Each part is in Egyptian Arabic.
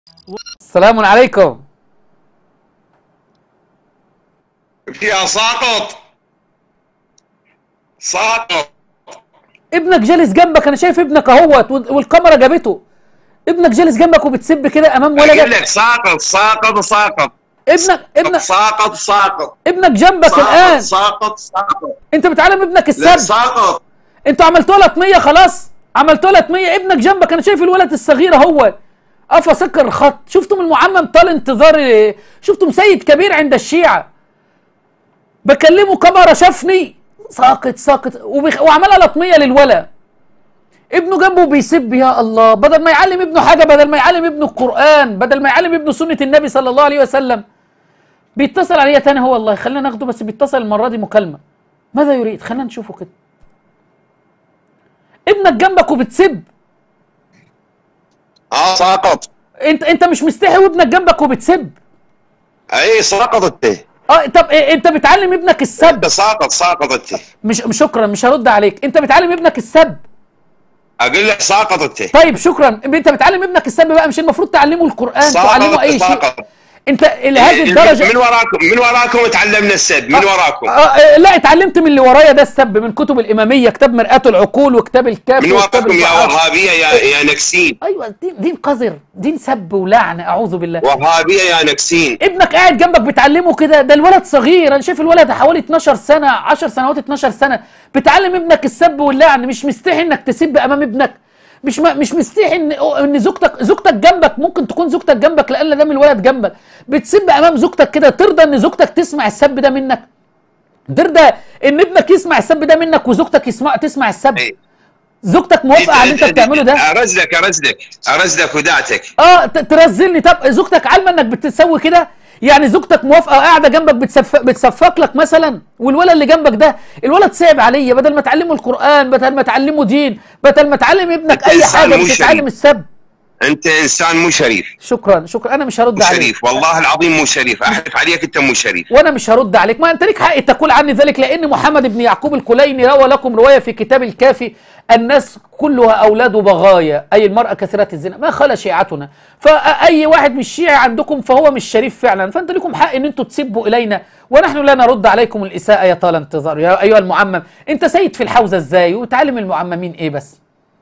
السلام عليكم فيها ساقط ساقط ابنك جالس جنبك انا شايف ابنك اهوت وال- والكاميرا جابته ابنك جالس جنبك وبتسب كده امام اقول ولدك لك ساقط ساقط ساقط ابنك ابنك ساقط ساقط ابنك جنبك ساقط الان ساقط ساقط انت بتعلم ابنك لا السب ساقط انتوا عملتوا له طميه خلاص عملتوا له طميه ابنك جنبك انا شايف الولد الصغير اهو قفا سكر الخط شفتم المعمم طال انتظار اه، شفتم سيد كبير عند الشيعة بكلمه كاميرا شافني ساقط ساقط وبيخ... وعملها لطميه للولد ابنه جنبه بيسب يا الله بدل ما يعلم ابنه حاجه بدل ما يعلم ابنه القران بدل ما يعلم ابنه سنه النبي صلى الله عليه وسلم بيتصل عليا تاني هو والله خلينا ناخده بس بيتصل المره دي مكالمه ماذا يريد خلينا نشوفه كده ابنك جنبك وبتسب اه ساقط انت انت مش مستحي وابنك جنبك وبتسب اي ساقط انت اه طب إيه انت بتعلم ابنك السب انت ساقط ساقط انت مش مش شكرا مش هرد عليك انت بتعلم ابنك السب اقول لك ساقط انت طيب شكرا انت بتعلم ابنك السب بقى مش المفروض تعلمه القران تعلمه ساقط اي شيء ساقط انت لهذه من الدرجه وراكم من وراكم تعلمنا السب من وراكم آه آه لا اتعلمت من اللي ورايا ده السب من كتب الاماميه كتاب مرآة العقول وكتاب الكافي من وكتاب وراكم يا البحار. وهابيه يا يا نكسين ايوه دين, دين قذر دين سب ولعنه اعوذ بالله وهابيه يا نكسين ابنك قاعد جنبك بتعلمه كده ده الولد صغير انا شايف الولد حوالي 12 سنه 10 سنوات 12 سنه بتعلم ابنك السب واللعن مش مستحي انك تسب امام ابنك مش ما مش مستحي ان ان زوجتك زوجتك جنبك ممكن تكون زوجتك جنبك لان ده من الولد جنبك بتسب امام زوجتك كده ترضى ان زوجتك تسمع السب ده منك ترضى ان ابنك يسمع السب ده منك وزوجتك يسمع تسمع السب إيه. زوجتك موافقه على اللي انت بتعمله ده ارزلك ارزلك ارزلك ودعتك اه ت- ترزلني طب زوجتك عالمه انك بتسوي كده يعني زوجتك موافقه قاعده جنبك بتسف... بتسفك لك مثلا والولد اللي جنبك ده الولد صعب عليا بدل ما تعلمه القران بدل ما تعلمه دين بدل ما تعلم ابنك أنت اي إنسان حاجه مو بتتعلم شريف. السب انت انسان مو شريف شكرا شكرا انا مش هرد مو عليك شريف والله العظيم مو شريف احلف عليك انت مو شريف وانا مش هرد عليك ما انت ليك حق تقول عني ذلك لان محمد بن يعقوب الكليني روى لكم روايه في كتاب الكافي الناس كلها اولاد بغايا اي المراه كثيره الزنا ما خلا شيعتنا فاي واحد مش شيعي عندكم فهو مش شريف فعلا فانت لكم حق ان انتم تسبوا الينا ونحن لا نرد عليكم الاساءه يا طال انتظار يا ايها المعمم انت سيد في الحوزه ازاي وتعلم المعممين ايه بس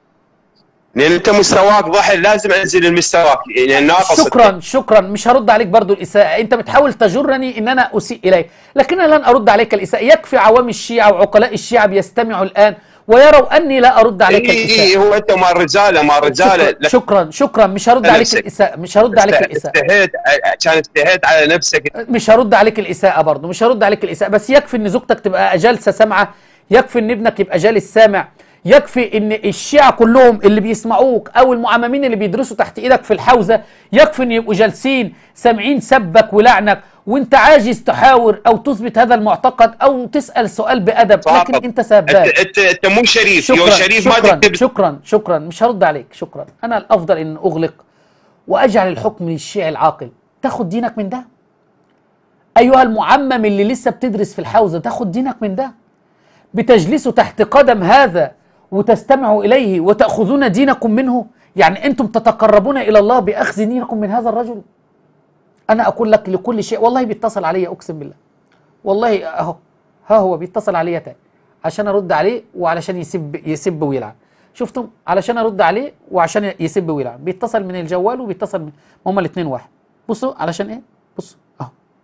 لان انت مستواك ضحل لازم انزل المستواك يعني ناقص شكرا شكرا مش هرد عليك برضو الإساءة أنت بتحاول تجرني إن أنا أسيء إليك لكن أنا لن أرد عليك الإساءة يكفي عوام الشيعة وعقلاء الشيعة بيستمعوا الآن ويروا أني لا أرد عليك إيه إيه الإساءة هو انت مال رجاله مال رجاله شكرا شكرا, شكرا مش هرد على عليك نفسك. الإساءة مش هرد عليك الإساءة استهيت كان استهيت على نفسك مش هرد عليك الإساءة برضو مش هرد عليك الإساءة بس يكفي إن زوجتك تبقى جالسة سامعة يكفي إن ابنك يبقى جالس سامع يكفي إن الشيعة كلهم اللي بيسمعوك أو المعممين اللي بيدرسوا تحت إيدك في الحوزة يكفي إن يبقوا جالسين سامعين سبك ولعنك وانت عاجز تحاور او تثبت هذا المعتقد او تسال سؤال بادب لكن انت انت سباك انت, انت مو شريف شكرا يو شريف ما شكرا تكتب شكرا شكرا مش هرد عليك شكرا انا الافضل ان اغلق واجعل الحكم للشيعي العاقل تاخد دينك من ده ايها المعمم اللي لسه بتدرس في الحوزه تاخد دينك من ده بتجلسوا تحت قدم هذا وتستمعوا اليه وتاخذون دينكم منه يعني انتم تتقربون الى الله باخذ دينكم من هذا الرجل انا اقول لك لكل شيء والله بيتصل عليا اقسم بالله والله اهو ها هو بيتصل عليا تاني عشان ارد عليه وعلشان يسب يسب ويلعن شفتم علشان ارد عليه وعشان يسب ويلعن بيتصل من الجوال وبيتصل من هما الاثنين واحد بصوا علشان ايه بصوا اهو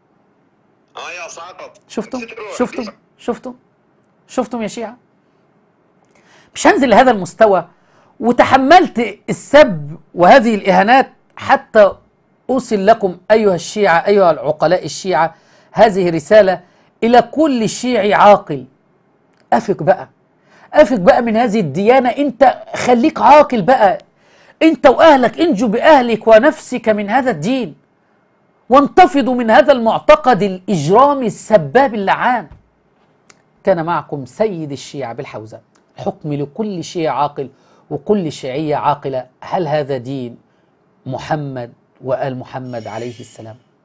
اه يا ساقط شفتم شفتم شفتم شفتم يا شيعة مش هنزل لهذا المستوى وتحملت السب وهذه الإهانات حتى أوصل لكم أيها الشيعة أيها العقلاء الشيعة هذه رسالة إلى كل شيعي عاقل أفق بقى أفق بقى من هذه الديانة أنت خليك عاقل بقى أنت وأهلك انجوا بأهلك ونفسك من هذا الدين وانتفضوا من هذا المعتقد الإجرامي السباب اللعان كان معكم سيد الشيعة بالحوزة حكم لكل شيعي عاقل وكل شيعية عاقلة هل هذا دين محمد وآل محمد عليه السلام